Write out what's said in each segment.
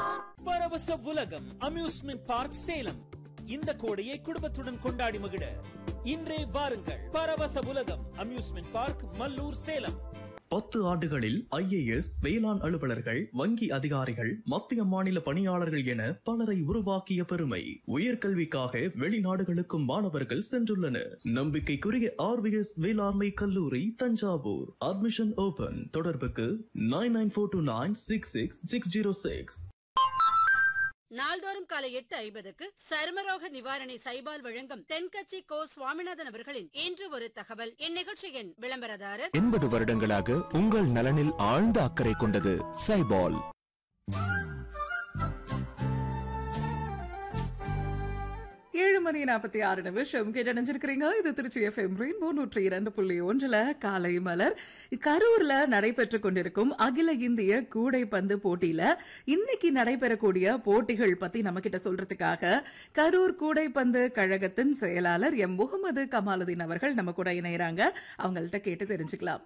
பரவச உலகம் amusement park Salem இந்த கோடையை குடும்பத்துடன் கொண்டாடி மகிழ இன்றே வாருங்கள் பரவச உலகம் அம்யூஸ்மெண்ட் பார்க் மல்லூர் சேலம் பத்து ஆண்டுகளில் ஐஏஎஸ் வேளாண் அலுவலர்கள் வங்கி அதிகாரிகள் மத்திய மாநில பணியாளர்கள் என பலரை உருவாக்கிய பெருமை உயர்கல்விக்காக வெளிநாடுகளுக்கும் மாணவர்கள் சென்றுள்ளனர் நம்பிக்கைக்குரிய ஆர்விஎஸ் வேளாண்மை கல்லூரி தஞ்சாவூர் அட்மிஷன் ஓபன் தொடர்புக்கு nine nine four two nine six six six zero six நாள்தோறும் காலை எட்டு ஐம்பதுக்கு சருமரோக நிவாரணி சைபால் வழங்கும் தென்கட்சி கோ சுவாமிநாதன் அவர்களின் இன்று ஒரு தகவல் இந்நிகழ்ச்சியின் விளம்பரதாரர் எண்பது வருடங்களாக உங்கள் நலனில் ஆழ்ந்த அக்கறை கொண்டது சைபால் ஏழு மணி நாற்பத்தி ஆறு நிமிஷம் கேட்டணிஞ்சிருக்கிறீங்க இது திருச்சி எஃப்எம் ரெயின்போ நூற்றி இரண்டு புள்ளி ஒன்றுல காலை மலர் கரூர்ல நடைபெற்று கொண்டிருக்கும் அகில இந்திய கூடைப்பந்து போட்டியில இன்னைக்கு நடைபெறக்கூடிய போட்டிகள் பத்தி நம்ம கிட்ட சொல்றதுக்காக கரூர் கூடைப்பந்து கழகத்தின் செயலாளர் எம் முகமது கமாலுதீன் அவர்கள் நம்ம கூட இணையறாங்க அவங்கள்ட்ட கேட்டு தெரிஞ்சுக்கலாம்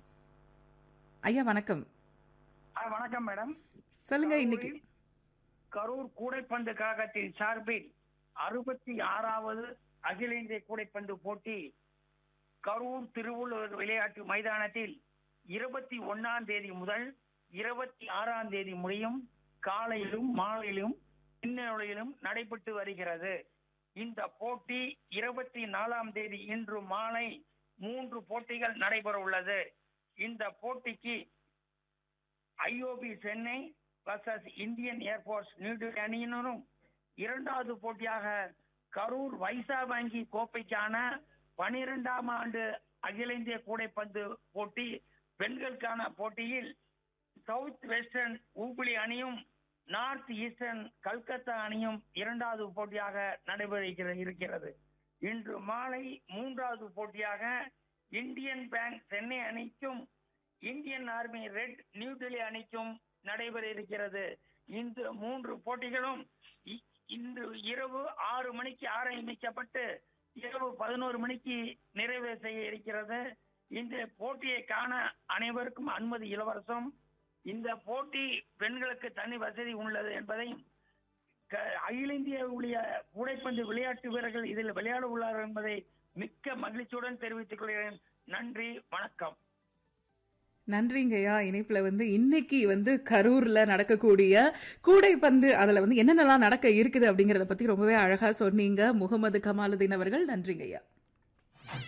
ஐயா வணக்கம் ஆ, வணக்கம் மேடம் சொல்லுங்க இன்னைக்கு கரூர் கூடைப்பந்து கழகத்தின் சார்பில் அறுபத்தி ஆறாவது அகில இந்திய கூடைப்பந்து போட்டி கரூர் திருவள்ளுவர் விளையாட்டு மைதானத்தில் இருபத்தி ஒன்னாம் தேதி முதல் இருபத்தி ஆறாம் தேதி முடியும் காலையிலும் மாலையிலும் பின்னொழியிலும் நடைபெற்று வருகிறது இந்த போட்டி இருபத்தி நாலாம் தேதி இன்று மாலை மூன்று போட்டிகள் நடைபெற உள்ளது இந்த போட்டிக்கு IOB Chennai versus Indian airports New Delhi அணியினரும் இரண்டாவது போட்டியாக கரூர் வைசா வங்கி கோப்பைக்கான பனிரெண்டாம் ஆண்டு அகில இந்திய கூடைப்பந்து போட்டி பெண்களுக்கான போட்டியில் சவுத் வெஸ்டர்ன் ஊபிளி அணியும் நார்த் ஈஸ்டர்ன் கல்கத்தா அணியும் இரண்டாவது போட்டியாக நடைபெற இருக்கிற- இருக்கிறது இன்று மாலை மூன்றாவது போட்டியாக இந்தியன் பேங்க் சென்னை அணிக்கும் Indian army red new Delhi அணிக்கும் நடைபெற இருக்கிறது இந்த மூன்று போட்டிகளும் இ- இன்று இரவு ஆறு மணிக்கு ஆரம்பிக்கப்பட்டு இரவு பதினோரு மணிக்கு நிறைவு செய்ய இருக்கிறது இந்த போட்டியை காண அனைவருக்கும் அனுமதி இலவசம் இந்த போட்டி பெண்களுக்கு தனி வசதி உள்ளது என்பதையும் க- அகில இந்திய உடைய கூடைப்பந்து விளையாட்டு வீரர்கள் இதில் விளையாட உள்ளார்கள் என்பதை மிக்க மகிழ்ச்சியுடன் தெரிவித்துக் கொள்கிறேன் நன்றி வணக்கம் நன்றிங்கய்யா இணைப்புல வந்து இன்னைக்கு வந்து கரூர்ல நடக்கக்கூடிய கூடைப்பந்து அதுல வந்து என்னென்னலாம் நடக்க இருக்குது அப்படிங்கறத பத்தி ரொம்பவே அழகா சொன்னீங்க முகமது கமாலுதீன் அவர்கள் நன்றிங்கய்யா